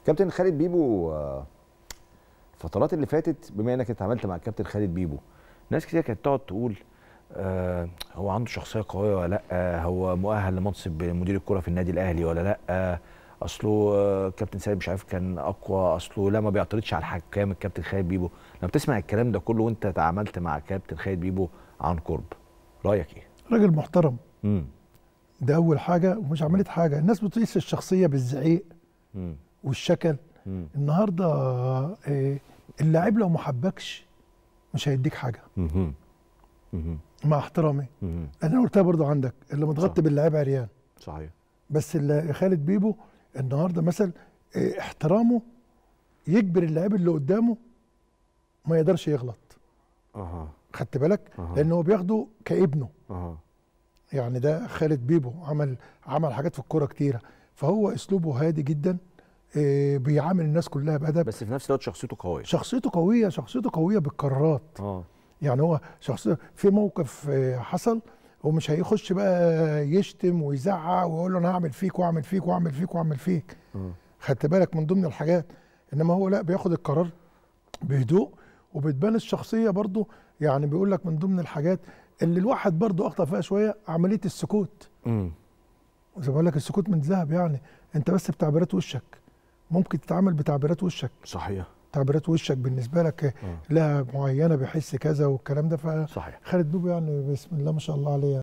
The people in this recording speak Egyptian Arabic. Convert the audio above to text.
كابتن خالد بيبو آه، الفترات اللي فاتت بما انك اتعاملت مع الكابتن خالد بيبو ناس كتير كانت تقعد تقول آه هو عنده شخصيه قويه ولا لا آه هو مؤهل لمنصب مدير الكره في النادي الاهلي ولا لا آه اصله آه كابتن سالم مش عارف كان اقوى اصله لا ما بيعترضش على الحكام الكابتن خالد بيبو لما بتسمع الكلام ده كله وانت تعاملت مع كابتن خالد بيبو عن قرب رايك ايه؟ راجل محترم امم ده اول حاجه ومش عمليه حاجه الناس بتقيس الشخصيه بالزعيق امم والشكل امم النهارده آه، اللاعب لو ما حبكش مش هيديك حاجه امم امم مع احترامي امم انا قلتها برضو عندك اللي صح. متغطي باللاعب عريان صحيح بس اللي خالد بيبو النهارده مثلا آه، احترامه يجبر اللاعب اللي قدامه ما يقدرش يغلط اها خدت بالك أها. لان هو بياخده كابنه اها يعني ده خالد بيبو عمل عمل حاجات في الكوره كتيره فهو اسلوبه هادي جدا آه، بيعامل الناس كلها بادب بس في نفس الوقت شخصيته قويه شخصيته قويه شخصيته قويه بالقرارات اه يعني هو شخص في موقف آه، حصل ومش هيخش بقى يشتم ويزعق ويقول له انا هعمل فيك واعمل فيك واعمل فيك واعمل فيك اه خدت بالك من ضمن الحاجات انما هو لا بياخد القرار بهدوء وبتبان الشخصيه برضه يعني بيقول لك من ضمن الحاجات اللي الواحد برضه اخطا فيها شويه عمليه السكوت امم زي ما بقول لك السكوت من ذهب يعني انت بس بتعبيرات وشك ممكن تتعامل بتعبيرات وشك صحيح تعبيرات وشك بالنسبه لك اه لها معينه بيحس كذا والكلام ده فخالد صحيح بيبو يعني بسم الله ما شاء الله عليه